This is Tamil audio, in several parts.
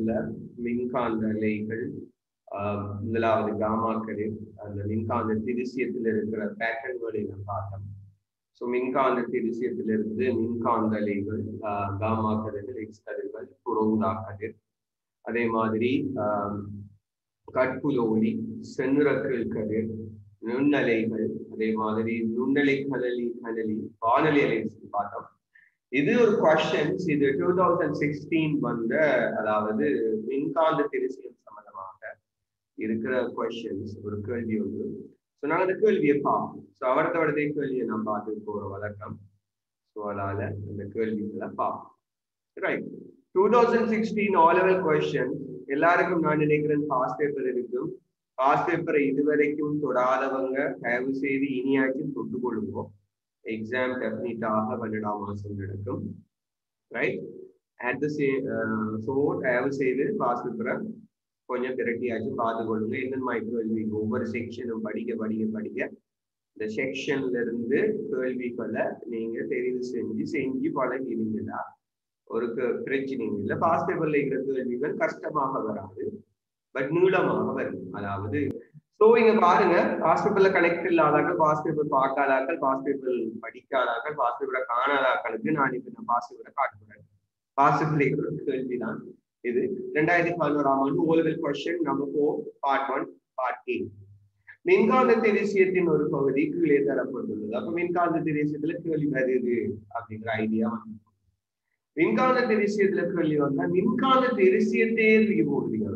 பாடத்துல மின்காந்த அலைகள் ஆஹ் முதலாவது காமா கதிர் அந்த மின்காந்த திருசியத்தில் இருக்கிற பேட்டர்ன்களை நம்ம பார்த்தோம் ஸோ மின்காந்த திருசியத்திலிருந்து மின்காந்த அலைகள் ஆஹ் காமா கதிர்கள் எக்ஸ் கதிர்கள் புறவுதா கதிர் அதே மாதிரி ஆஹ் கட்புல ஒளி செந்நிறக்கல் கதிர் நுண்ணலைகள் அதே மாதிரி நுண்ணலை கதலி கதலி வானொலி அலை பார்த்தோம் இது ஒரு கொஸ்டின்ஸ் இது டூ தௌசண்ட் சிக்ஸ்டீன் வந்த அதாவது மின்காந்த திருசியம் சம்பந்தமாக இருக்கிற கொஸ்டின்ஸ் ஒரு கேள்வி ஒன்று ஸோ நாங்கள் அந்த கேள்வியை பார்ப்போம் ஸோ அவரது அவரதே கேள்வியை நான் பார்த்து போகிற வழக்கம் ஸோ அதனால அந்த கேள்விகளை பார்ப்போம் right two thousand sixteen all level question எல்லாருக்கும் நான் நினைக்கிறேன் பாஸ் பேப்பர் இருக்கும் பாஸ் பேப்பரை இதுவரைக்கும் தொடாதவங்க தயவு செய்து இனியாச்சும் தொட்டு கொள்ளுவோம் எக்ஸாம் டெஃபினிட்டாக பன்னெண்டாம் மாசம் நடக்கும் right at the say so தயவு செய்து பாஸ் பேப்பரை கொஞ்சம் திரட்டியாச்சும் பார்த்து கொள்ளுங்க என்னென்ன மாதிரி கேள்வி ஒவ்வொரு செக்ஷனும் படிக்க படிக்க படிக்க இந்த செக்ஷன்ல இருந்து கேள்விகளை நீங்க தெரிவு செஞ்சு செஞ்சு பழகினீங்கன்னா ஒரு பிரச்சனையும் இல்லை பாஸ் பேப்பர்ல இருக்கிற கேள்விகள் கஷ்டமாக வராது பட் நீளமாக வரும் அதாவது ஸோ இங்க பாருங்க பாஸ் பேப்பர்ல கனெக்ட் இல்லாதாக்கள் பாஸ் பேப்பர் பார்க்காதாக்கள் பாஸ் பேப்பர் படிக்காதாக்கள் பாஸ் பேப்பரை காணாதாக்களுக்கு நான் இப்ப நான் பாஸ் பேப்பரை காட்டுறேன் பாஸ் பேப்பர்ல இருக்கிற கேள்விதான் இது ரெண்டாயிரத்தி பதினோராம் ஆண்டு O level question number four part one part A மின்காந்த தேசியத்தின் ஒரு பகுதி கீழே தரப்பட்டுள்ளது அப்ப மின்காந்த தேசியத்துல கேள்வி வருது அப்படிங்கிற ஐடியா வந்து மின்காந்த தெரிசியத்துல கேள்வி வந்தா மின்காந்த தெரிசியத்தே தூக்கி போடுறீங்க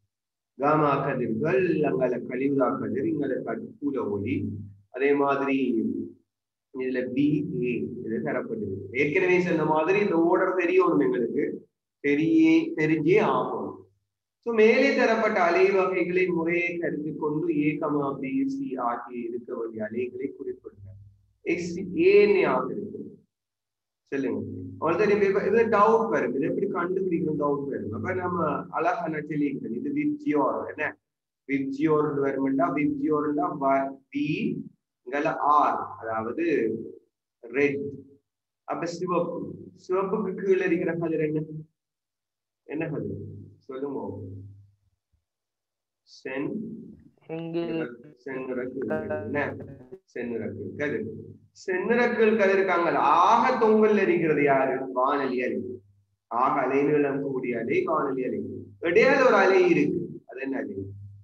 காமா கதிர்கள் அங்கால கழிவுதா கதிர் இங்கால கற்பூல ஒளி அதே மாதிரி இதுல பி ஏ இது தரப்பட்டிருக்கு ஏற்கனவே சொன்ன மாதிரி இந்த ஓர்டர் தெரியணும் எங்களுக்கு தெரிய தெரிஞ்சே ஆகும் ஸோ மேலே தரப்பட்ட அலை வகைகளை முறையை கருதி கொண்டு ஏ கமா பி சி ஆகிய இருக்க வேண்டிய அலைகளை குறிப்பிடுங்க எக்ஸ் ஏன்னு ஆக இருக்கு சொல்லுங்க அவ்வளவுதான் இது டவுட் வரும் இது எப்படி கண்டுபிடிக்கணும் டவுட் வரும் அப்ப நம்ம அழகா நச்சலிக்கணும் இது விப்ஜியோர் என்ன விப்ஜியோர் வருமெண்டா விப்ஜியோர்னா பி இங்கல ஆர் அதாவது ரெட் அப்ப சிவப்பு சிவப்புக்கு கீழே இருக்கிற கதிர் என்ன என்ன கதிர் சொல்லுங்க சென் செந்நிறக்கு என்ன செந்நிறக்கு கதிர் செந்நிறக்கள் கதிர்காங்கள் ஆக தொங்கல் இருக்கிறது யாரு வானொலி அலை ஆக அலைநீளம் கூடிய அலை வானொலி அலை இடையால ஒரு அலை இருக்கு அது என்ன அலை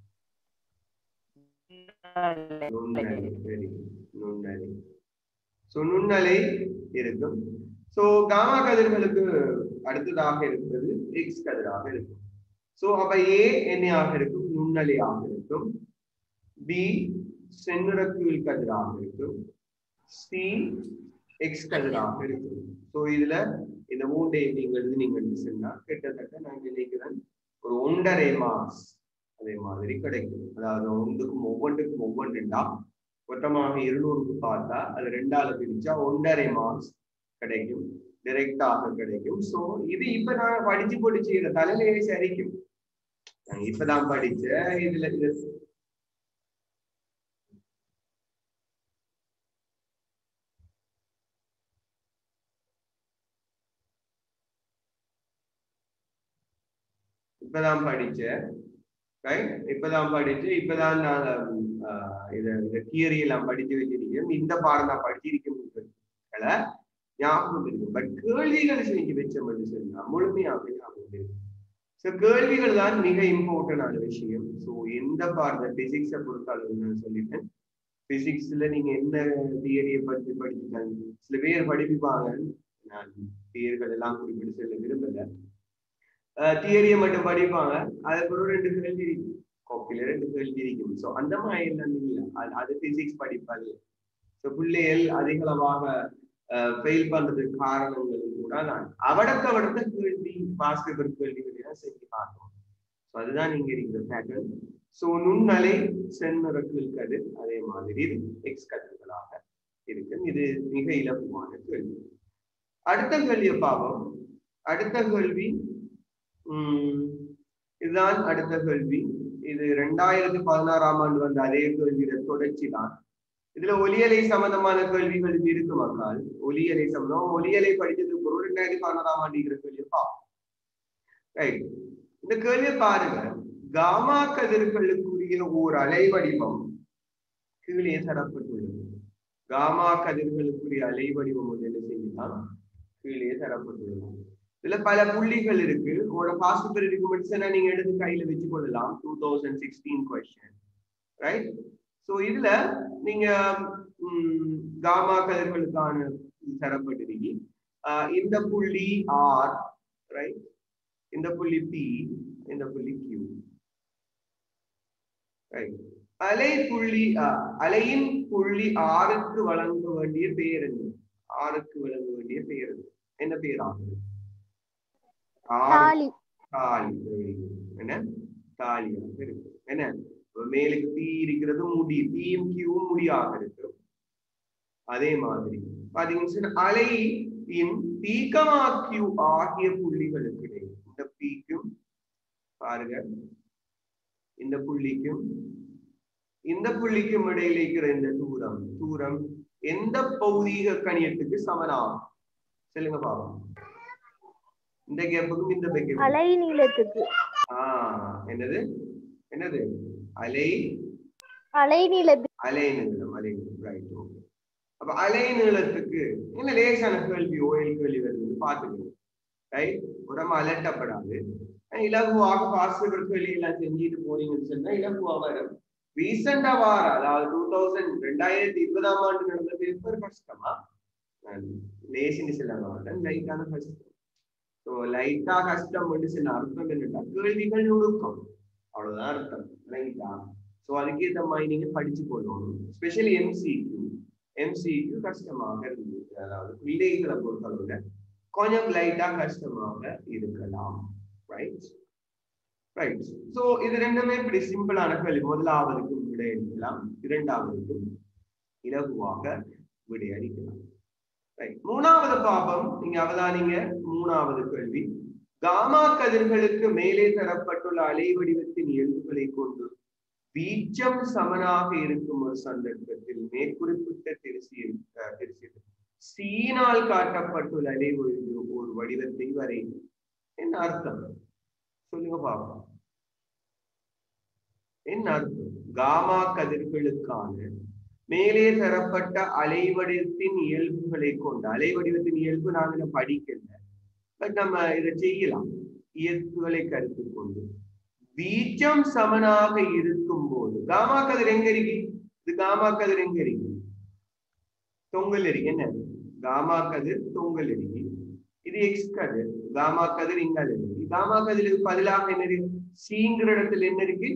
நுண்ணலை சரி நுண்ணலை சோ நுண்ணலை இருக்கும் சோ காமா கதிர்களுக்கு அடுத்ததாக இருப்பது எக்ஸ் கதிராக இருக்கும் சோ அப்ப ஏ என்னையாக இருக்கும் நுண்ணலையாக இருக்கும் பி செந்நிறக்குள் கதிராக இருக்கும் சி எக்ஸ் கதிராக இருக்கும் ஸோ இதுல இந்த மூன்றை நீங்கள் எழுதி நீங்க சொன்னா கிட்டத்தட்ட நான் நினைக்கிறேன் ஒரு ஒன்றரை மார்க்ஸ் அதே மாதிரி கிடைக்கும் அதாவது ஒன்றுக்கும் ஒவ்வொன்றுக்கும் ஒவ்வொன்றுண்டா மொத்தமாக இருநூறுக்கு பார்த்தா அது ரெண்டால பிரிச்சா ஒன்றரை மார்க்ஸ் கிடைக்கும் டிரெக்டாக கிடைக்கும் ஸோ இது இப்ப நான் படிச்சு படிச்சு இந்த தலையிலேயே சரிக்கும் நான் இப்பதான் படிச்ச இதுல இது இப்பதான் படிச்சேன் ரைட் இப்பதான் படிச்சு இப்பதான் நான் இத இந்த தியரி எல்லாம் படிச்சு வச்சிருக்கேன் இந்த பாடம் நான் படிச்சிருக்கேன் ஞாபகம் இருக்கும் பட் கேள்விகள் செஞ்சு வச்ச மட்டும் சொன்னா முழுமையாக ஞாபகம் இருக்கும் ஸோ கேள்விகள் தான் மிக இம்பார்ட்டன்டான விஷயம் ஸோ எந்த பாடத்தை பிசிக்ஸை பொறுத்தளவு நான் சொல்லிட்டேன் பிசிக்ஸ்ல நீங்க என்ன தியரியை பற்றி படிச்சுட்டாங்க சில பேர் படிப்பாங்க நான் பேர்கள் எல்லாம் குறிப்பிட்டு சொல்ல விரும்பல தியரியை மட்டும் படிப்பாங்க அதுக்கப்புறம் ரெண்டு கேள்வி இருக்கும் காப்பில ரெண்டு கேள்வி இருக்கும் ஸோ அந்த மாதிரி எல்லாம் இல்லை அது அது பிசிக்ஸ் படிப்பாது ஸோ பிள்ளைகள் அதிகளவாக ஃபெயில் பண்றதுக்கு காரணங்கள் கூட நான் அவடக்க அவடத்த கேள்வி பாஸ் பேப்பர் கேள்விகளை தான் செஞ்சு பார்க்கணும் ஸோ அதுதான் இங்க இருக்கிற பேட்டர்ன் ஸோ நுண்ணலை செந்நிறக்கில் கதிர் அதே மாதிரி இது எக்ஸ் கதிர்களாக இருக்கு இது மிக இலகுவான கேள்வி அடுத்த கேள்வியை பார்ப்போம் அடுத்த கேள்வி உம் இதுதான் அடுத்த கேள்வி இது ரெண்டாயிரத்தி பதினாறாம் ஆண்டு வந்த அதே கேள்வியில தொடர்ச்சி தான் இதுல ஒலியலை சம்பந்தமான கேள்விகள் இருக்கு மக்கள் ஒலியலை சம்பந்தம் ஒலியலை படிச்சதுக்கு ஒரு ரெண்டாயிரத்தி பதினாறாம் ஆண்டு இருக்கிற கேள்வியை பார்ப்போம் ரைட் இந்த கேள்வியை பாருங்க காமா கதிர்களுக்குரிய ஓர் அலைவடிவம் கீழே தரப்பட்டுள்ளது காமா கதிர்களுக்குரிய அலைவடிவம் வந்து என்ன செய்யலாம் கீழே தரப்பட்டுள்ளது இதுல பல புள்ளிகள் இருக்கு உங்களோட பாசிபிள் ரிகமெண்ட்ஸ் நீங்க எடுத்து கையில வச்சு கொள்ளலாம் two thousand sixteen question right so இதுல நீங்க காமா கதிர்களுக்கான தரப்பட்டிருக்கி இந்த புள்ளி ஆர் ரைட் இந்த புள்ளி பி இந்த புள்ளி கியூ ரைட் அலை புள்ளி அலையின் புள்ளி ஆறுக்கு வழங்க வேண்டிய பெயர் என்ன ஆறுக்கு வழங்க வேண்டிய பெயர் என்ன பெயர் ஆகுது தாலி தாலி என்ன தாலியாக இருக்கு என்ன மேலுக்கு தீ இருக்கிறது முடி தீயும் கியூவும் முடியாக இருக்கு அதே மாதிரி பாத்தீங்கன்னா அலையின் பீக்கமா கியூ ஆகிய புள்ளிகளுக்கு இடையே இந்த பீக்கும் பாருங்க இந்த புள்ளிக்கும் இந்த புள்ளிக்கும் இடையில இருக்கிற இந்த தூரம் தூரம் எந்த பௌதீக கணியத்துக்கு சமனாகும் சொல்லுங்க பாப்போம் இந்த கேப்புக்கும் இந்த கேப்புக்கும் அலை நீளத்துக்கு ஆஹ் என்னது என்னது அலை அலை நீளத்துக்கு அலை நீளம் அலை ரைட் ஓகே அப்ப அலை நீளத்துக்கு என்ன லேசான கேள்வி ஓயில் கேள்வி வருது பாத்துக்கணும் ரைட் உடம்பு அலட்டப்படாது இலகுவாக பாசிபிள் கேள்வி எல்லாம் செஞ்சுட்டு போனீங்கன்னு சொன்னா இலகுவா வரும் ரீசெண்டா வார அதாவது டூ தௌசண்ட் ரெண்டாயிரத்தி இருபதாம் ஆண்டு நடந்த பேப்பர் கஷ்டமா லேசின்னு சொல்ல மாட்டேன் லைட்டான கஷ்டம் ஸோ லைட்டா கஷ்டம் சில அர்த்தம் என்னன்னா கேள்விகள் நுணுக்கம் அவ்வளவுதான் அர்த்தம் ரைட்டா ஸோ அதுக்கேற்ற மாதிரி நீங்க படிச்சு போடணும் ஸ்பெஷலி எம்சிக்யூ எம்சிக்யூ கஷ்டமாக இருந்தது அதாவது பிள்ளைகளை பொறுத்தளவுல கொஞ்சம் லைட்டா கஷ்டமாக இருக்கலாம் ரைட் ரைட் ஸோ இது ரெண்டுமே இப்படி சிம்பிளான கேள்வி முதலாவதுக்கும் விடை அளிக்கலாம் இரண்டாவதுக்கும் இலகுவாக விடை அளிக்கலாம் ரைட் மூணாவது பாபம் நீங்க அவதானிங்க மூணாவது கேள்வி காமா கதிர்களுக்கு மேலே தரப்பட்டுள்ள அலை வடிவத்தின் இயல்புகளை கொண்டு வீச்சம் சமனாக இருக்கும் ஒரு சந்தர்ப்பத்தில் மேற்குறிப்பிட்ட திருசியில் திருசியில் சீனால் காட்டப்பட்டுள்ள அலை ஒரு வடிவத்தை வரை என்ன அர்த்தம் சொல்லுங்க பாப்போம் என்ன அர்த்தம் காமா கதிர்களுக்கான மேலே தரப்பட்ட அலைவடிவத்தின் இயல்புகளை கொண்டு அலைவடிவத்தின் இயல்பு நாங்க படிக்கல பட் நம்ம இதை செய்யலாம் இயல்புகளை கருத்தில் கொண்டு வீச்சம் சமனாக இருக்கும் போது காமா கதிர் எங்க இருக்கு இது காமா கதிர் எங்க இருக்கு தொங்கல் இருக்கு என்ன காமா கதிர் தொங்கல் இருக்கு இது எக்ஸ் கதிர் காமா கதிர் இங்க இருக்கு காமா கதிருக்கு பதிலாக என்ன இருக்கு சீங்கிற இடத்துல என்ன இருக்கு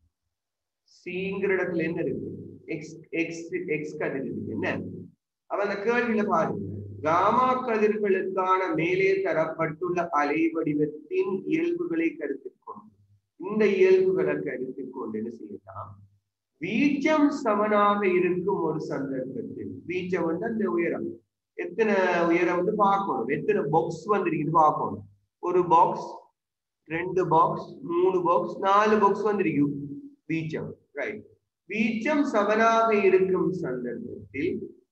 சீங்கிற இடத்துல என்ன இருக்கு எக்ஸ் எக்ஸ் எக்ஸ் கதிர் இருக்கு என்ன அப்ப அந்த கேள்வியில பாருங்க காமா கதிர்களுக்கான மேலே தரப்பட்டுள்ள அலை வடிவத்தின் இயல்புகளை கருத்தில் கொண்டு இந்த இயல்புகளை கருத்தில் கொண்டு என்ன செய்யலாம் வீச்சம் சமனாக இருக்கும் ஒரு சந்தர்ப்பத்தில் வீச்சம் வந்து அந்த உயரம் எத்தனை உயரம் வந்து பார்க்கணும் எத்தனை பாக்ஸ் வந்திருக்குது பார்க்கணும் ஒரு பாக்ஸ் ரெண்டு பாக்ஸ் மூணு பாக்ஸ் நாலு பாக்ஸ் வந்திருக்கு வீச்சம் ரைட் வீச்சம் சமனாக இருக்கும் சந்தர்ப்பத்தில்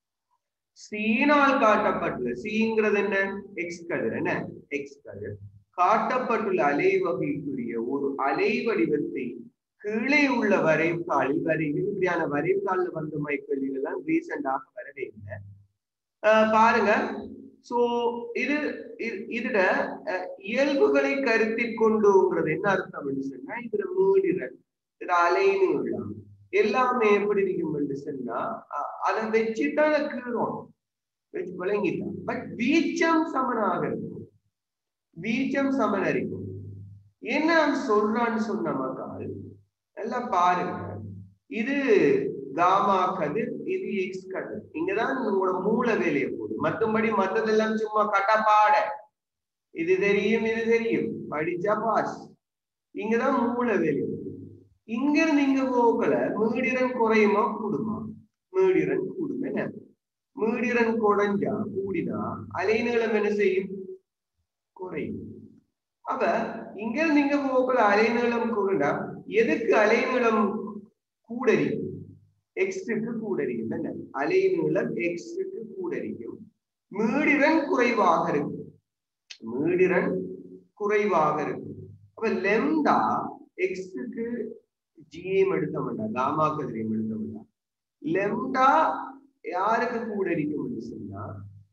சீனால் காட்டப்பட்டுள்ள சீங்கிறது என்ன எக்ஸ் கதிர் என்ன எக்ஸ் கதிர் காட்டப்பட்டுள்ள அலை வகைக்குரிய ஒரு அலை வடிவத்தை கீழே உள்ள வரைவுத்தாளில் வரைவு இப்படியான வரைவுத்தாள்ல வந்த மைக்கேள்விகள் எல்லாம் ரீசெண்டாக வரவே இல்லை பாருங்க சோ இது இதுல இயல்புகளை கருத்தில் கொண்டுங்கிறது என்ன அர்த்தம் சொன்னா இதுல மூடிறன் இது அலைன்னு உள்ளாம் எல்லாமே எப்படி இருக்கும் என்று சொன்னா அதை வச்சுதான் அதை கீழோம் வச்சு விளங்கிட்டான் பட் வீச்சம் சமனாக இருக்கும் வீச்சம் சமன் இருக்கும் என்ன சொல்றான்னு சொன்ன மக்கள் நல்லா பாருங்க இது காமா கதிர் இது எக்ஸ் கதிர் இங்கதான் உங்களோட மூல வேலையை போடும் மற்றபடி மற்றதெல்லாம் சும்மா கட்டப்பாட இது தெரியும் இது தெரியும் படிச்சா பாஸ் இங்கதான் மூல வேலை இங்க இருந்து இங்க போகல மீடிரன் குறையுமா கூடுமா மீடிரன் கூடும் என்ன மீடிரன் குறைஞ்சா கூடினா அலைநீளம் என்ன செய்யும் குறையும் அப்ப இங்க இருந்து இங்க போகல அலைநீளம் குறைண்டா எதுக்கு அலைநீளம் கூடரிக்கும் எக்ஸுக்கு கூடரிக்கும் என்ன அலைநீளம் எக்ஸுக்கு கூடரிக்கும் மீடிரன் குறைவாக இருக்கும் மீடிரன் குறைவாக இருக்கும் அப்ப அப்ப லெம்டா எக்ஸுக்கு ஜிஎம் எடுக்க வேண்டாம் காமா கதிரையும் எடுக்க வேண்டாம் லெம்டா யாருக்கு கூட இருக்கும் சொன்னா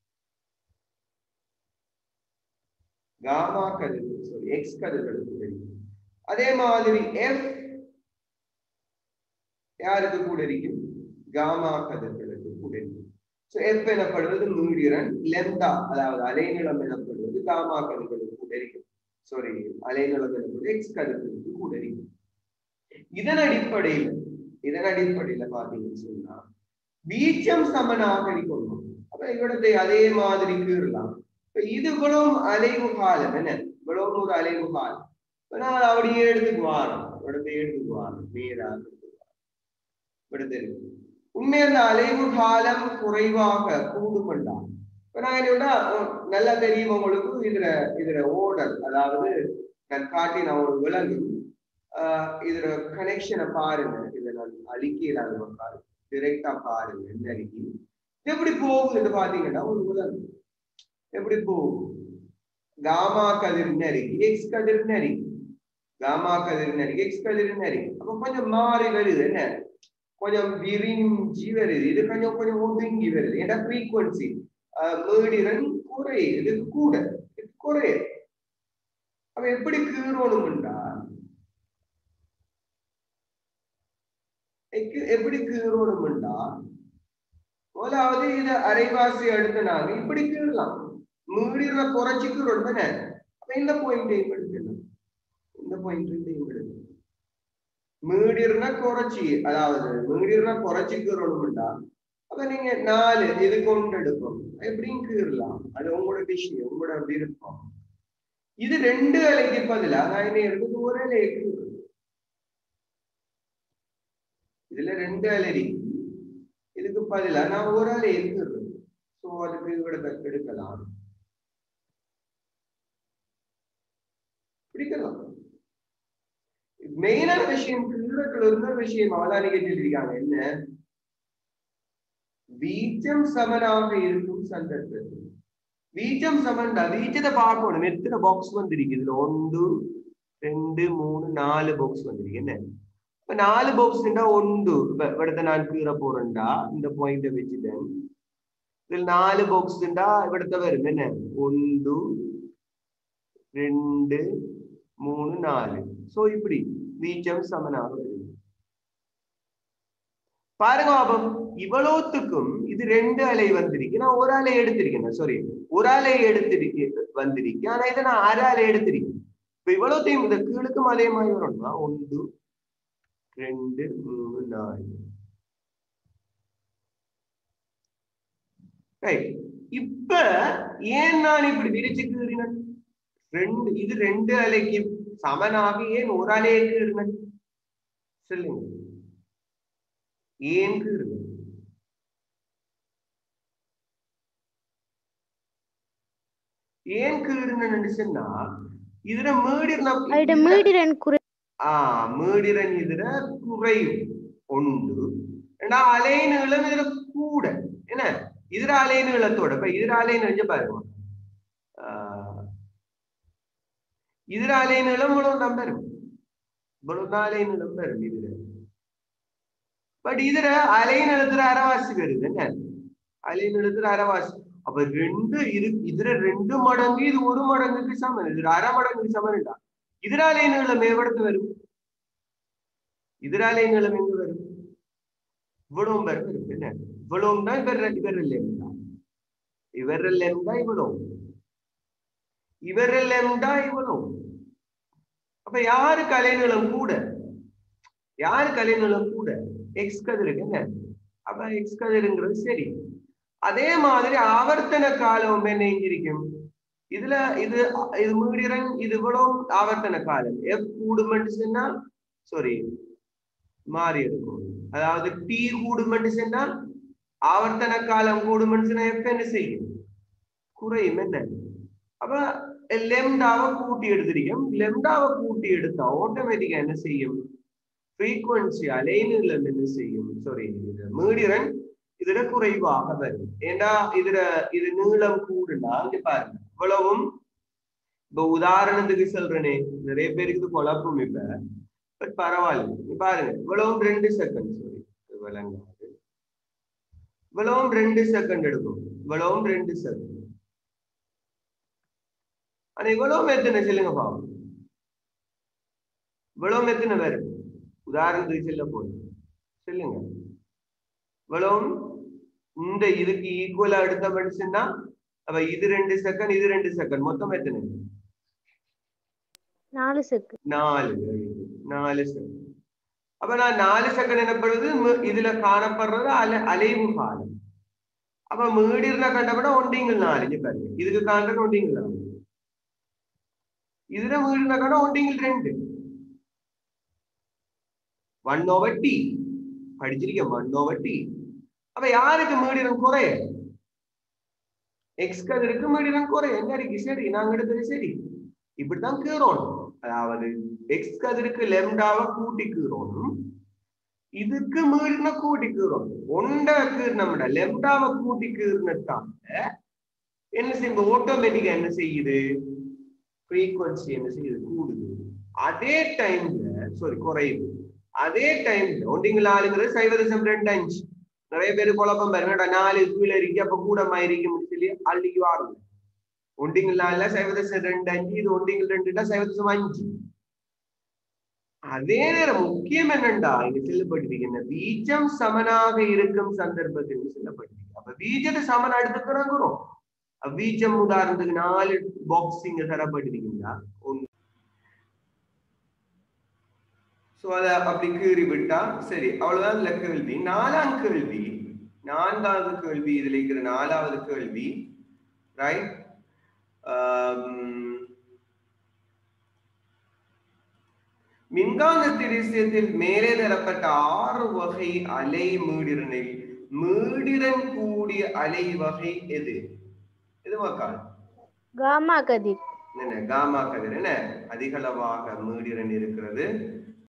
காமா கதிர்கள் சாரி எக்ஸ் கதிர்களுக்கு கூட இருக்கும் அதே மாதிரி எஃப் யாருக்கு கூட இருக்கும் காமா கதிர்களுக்கு கூட இருக்கும் ஸோ எஃப் எனப்படுவது மீடியரன் லெம்டா அதாவது அலைநிலம் எனப்படுவது காமா கதிர்களுக்கு கூட இருக்கும் சாரி அலைநிலம் எனப்படுவது எக்ஸ் கதிர்களுக்கு கூட இருக்கும் இதன் அடிப்படையில் இதன் அடிப்படையில பாத்தீங்கன்னு சொன்னா வீச்சம் சமனாக இருக்கணும் அப்ப இവിടത്തെ அதே மாதிரி கீறலாம் இப்ப இது இவ்வளவும் அலைவு காலம் என்ன இவ்வளவு ஒரு அலைவு காலம் இப்ப நான் அப்படியே எடுத்துக்கு வாரம் இവിടത്തെ எடுத்துக்கு வாரம் நேராக இവിടത്തെ உண்மை அந்த அலைவு காலம் குறைவாக கூடுமண்டா இப்ப நான் என்னோட நல்லா தெரியும் உங்களுக்கு இதுல இதுல ஓடல் அதாவது நான் காட்டின ஒரு விலங்கு ஆஹ் இதுல கனெக்ஷனை பாருங்க இதை நான் அழிக்கிறாங்க பாருங்க டிரெக்டா பாருங்க நெருங்கி எப்படி போகுதுன்னு பாத்தீங்கன்னா ஒரு விலங்கு எப்படி போகும் காமா கதிர் நெருங்கி எக்ஸ் கதிர் நெருங்கி காமா கதிர் நெருங்கி எக்ஸ் கதிர் நெருங்கி அப்ப கொஞ்சம் மாறி வருது என்ன கொஞ்சம் விரிஞ்சி வருது இது கொஞ்சம் கொஞ்சம் ஒதுங்கி வருது ஏன்னா ஃப்ரீக்வன்சி மீடிரன் குறையுது இது கூட இது குறையுது அப்ப எப்படி கீறணும்டா எப்படி கீறணும்டா முதலாவது இத அரைவாசி எடுத்தனாங்க இப்படி கீறலாம் மீடிற குறைச்சி கீறணும் தானே அப்ப இந்த பாயிண்டையும் எடுக்கணும் இந்த பாயிண்டையும் எடுக்கணும் மீடிர்னா குறைச்சி அதாவது மீடிர்னா குறைச்சி கீறணும்டா அப்ப நீங்க நாலு இது கொண்டு எடுக்கும் எப்படியும் கீறலாம் அது உங்களோட விஷயம் உங்களோட விருப்பம் இது ரெண்டு அலைக்கு பதிலா நான் என்ன எடுத்து ஒரு அலைக்கு இதுல ரெண்டு அலரி இதுக்கு பதிலா நான் ஒரு அலை எடுத்துடுறேன் சோ அதுக்கு இவ்வளவு எடுக்கலாம் பிடிக்கலாம் மெயினான விஷயம் கீழக்குள்ள இருந்த விஷயம் அவதானிக்க சொல்லியிருக்காங்க என்ன வீச்சம் சமனாக இருக்கும் சந்தர்ப்பத்தில் வீச்சம் சமன்டா வீச்சத்தை பார்க்கணும் எத்தனை பாக்ஸ் வந்திருக்கு இதுல ஒன்று ரெண்டு மூணு நாலு பாக்ஸ் வந்திருக்கு என்ன இப்ப நாலு பாக்ஸ்ண்டா ஒன்று ഇവിടുത്തെ ഞാൻ കീറ പോറണ്ടാ இந்த പോയിന്റ് വെച്ചിട്ട് ഇതിൽ നാല് ബോക്സ് ഉണ്ടാ ഇവിടുത്തെ വരും എന്നെ ഒന്ന് രണ്ട് மூணு நாலு சோ இப்படி வீச்சம் சமனாக வரும் பாருங்க பாபம் இவ்வளோத்துக்கும் இது ரெண்டு அலை வந்திருக்கு நான் ஒரு அலை எடுத்திருக்கேன் சாரி ஒரு அலை எடுத்திருக்க வந்திருக்கு ஆனா இதை நான் அரை அலை எடுத்திருக்கேன் இப்ப இவ்வளோத்தையும் இந்த கீழுக்கும் அதே மாதிரி வரும்னா ஒன்று ரெண்டு மூணு நாலு இப்ப ஏன் நான் இப்படி விரிச்சு கீறினேன் ரெண்டு இது ரெண்டு அலைக்கு சமனாக ஏன் ஒரு அலையை கீறினேன் சொல்லுங்க ஏன் கீறினேன் ஏன் கீறினேன்னு சொன்னா இதுல അവിടെ மீடிர் മീഡിരൻ കുറെ ആ മീഡിരൻ ഇതിന് കുറയും ഉണ്ട് ஏன்னா அலை நீளம் இதுல கூட என்ன இதுல அலை நீளத்தோட இப்ப இதுல அலை நீளம் பாருங்க ஆஹ் இதுல அலை நீளம் இவ்வளவு தான் வரும் இவ்வளவு தான் அலை நீளம் வரும் இதுல பட் இதுல அலை நீளத்துல அரைவாசி வருது என்ன அலை நீளத்துல அரைவாசி அப்ப ரெண்டு இரு இதுல ரெண்டு மடங்கு இது ஒரு மடங்குக்கு சமன் இதுல அரை மடங்குக்கு சமன்டா ഇതിരാലയ നീളം എവിടത്ത് വരും ഇതിരാലയ നീളം എന്ത് വരും ഇവിടവും വരും വരും പിന്നെ ഇവിടവും ഉണ്ടാ ഇവരുടെ ഇവരുടെ ലെംഡ ഇവരുടെ ലെംഡ ഇവിടവും ഇവരുടെ ലെംഡ ഇവിടവും അപ്പൊ யாரு கலைநீளம் கூட யாரு கலைநீளம் கூட எக்ஸ் கதிருக்கு என்ன அப்ப எக்ஸ் கதிருங்கிறது சரி அதே மாதிரி ஆவர்த்தன காலம் என்ன இங்கிருக்கும் இதுல இது இது மீடியரன் இது இவ்வளவு ஆவர்த்தன காலம் எஃப் கூடுமென்று சொன்னால் சாரி மாறி எடுக்கும் அதாவது டி கூடுமென்று சொன்னால் ஆவர்த்தன காலம் கூடுமென்று சொன்னா எஃப் என்ன செய்யும் குறையும் என்ன அப்ப லெம்டாவை கூட்டி எடுத்திருக்கோம் லெம்டாவை கூட்டி எடுத்தா ஆட்டோமேட்டிக்கா என்ன செய்யும் ஃப்ரீக்வன்சி அலைநீளம் என்ன செய்யும் சாரி மீடியரன் இதுல குறைவாக வரும் ஏண்டா இதுல இது நீளம் கூடுனா இங்க பாருங்க இவ்வளவும் இப்ப உதாரணத்துக்கு சொல்றேனே நிறைய பேருக்கு இது குழப்பம் இப்ப பட் பரவாயில்ல இப்ப பாருங்க இவ்வளவும் ரெண்டு செகண்ட் சாரி விளங்காது இவ்வளவும் ரெண்டு செகண்ட் எடுக்கும் இவ்வளவும் ரெண்டு செகண்ட் ஆனா இவ்வளவும் எத்தனை சொல்லுங்க பாவம் இவ்வளவும் எத்தனை பேர் உதாரணத்துக்கு சொல்ல போதும் சொல்லுங்க இவ்வளவும் இந்த இதுக்கு ஈக்குவலா எடுத்த மனுஷன்னா அப்ப இது ரெண்டு செகண்ட் இது ரெண்டு செகண்ட் மொத்தம் எத்தனை நாலு செகண்ட் நாலு நாலு செகண்ட் அப்ப நான் நாலு செகண்ட் எனப்படுறது மு- இதுல காணப்படுறது அலை அலைவு காலம் அப்ப மீடிர்ல கண்டப்பட ஒண்டிங்கள் நாலு இங்க பாருங்க இதுக்கு காண்றது ஒண்டிங்கள் நாலு இதுல மீடிர்ல கண்ட ஒண்டிங்கள் ரெண்டு ஒன் ஓவர் டி படிச்சிருக்கேன் ஒன் ஓவர் டி அப்ப யாருக்கு மீடிரம் குறைய எக்ஸ் கதிருக்கு மீடிரம் குறைய என்ன இருக்கு சரி நாங்க எடுத்தது சரி இப்படித்தான் கீறோம் அதாவது எக்ஸ் கதிருக்கு லெம்டாவை கூட்டி கீறோம் இதுக்கு மீறின கூட்டி கீறோம் ஒண்ட கீறினோம்டா லெம்டாவை கூட்டி கீறினத்தால என்ன செய்யுது ஆட்டோமேட்டிக்கா என்ன செய்யுது ஃப்ரீக்வன்சி என்ன செய்யுது கூடுது அதே டைம்ல சாரி குறையுது அதே டைம்ல ஒன்றிங்கள் ஆளுங்கிறது சைவ தசம் ரெண்டு அஞ்சு நிறைய பேர் குழப்பம் பாருங்கடா நாலு கீழே இருக்கு அப்ப கூடமா இருக்கும் சொல்லி அள்ளிக்கு வாருங்க ஒண்டிங்கள் நாலுல சைவதசம் ரெண்டு அஞ்சு இது ஒண்டிங்கள் ரெண்டுனா சைவதசம் அஞ்சு அதே நேரம் முக்கியம் என்னண்டா இங்க சொல்லப்பட்டிருக்கின்ற பீஜம் சமனாக இருக்கும் சந்தர்ப்பத்தில் சொல்லப்பட்டிருக்கு அப்ப பீஜத்தை சமன் எடுத்துக்கிறோம் பீஜம் உதாரணத்துக்கு நாலு பாக்ஸ் இங்க தரப்பட்டிருக்கின்றா ஒன்று சோ அத அப்படி கீறி விட்டா சரி அவ்வளவுதான் இல்ல கேள்வி நாலாம் கேள்வி நான்காவது கேள்வி இதுல இருக்கிற நாலாவது கேள்வி ரைட் மின்காந்த திரிசியத்தில் மேலே தரப்பட்ட ஆறு வகை அலை மீடிரனில் மீடிரன் கூடிய அலை வகை எது எது மக்கள் காமா கதிர் என்ன காமா கதிர் என்ன அதிகளவாக மீடிரன் இருக்கிறது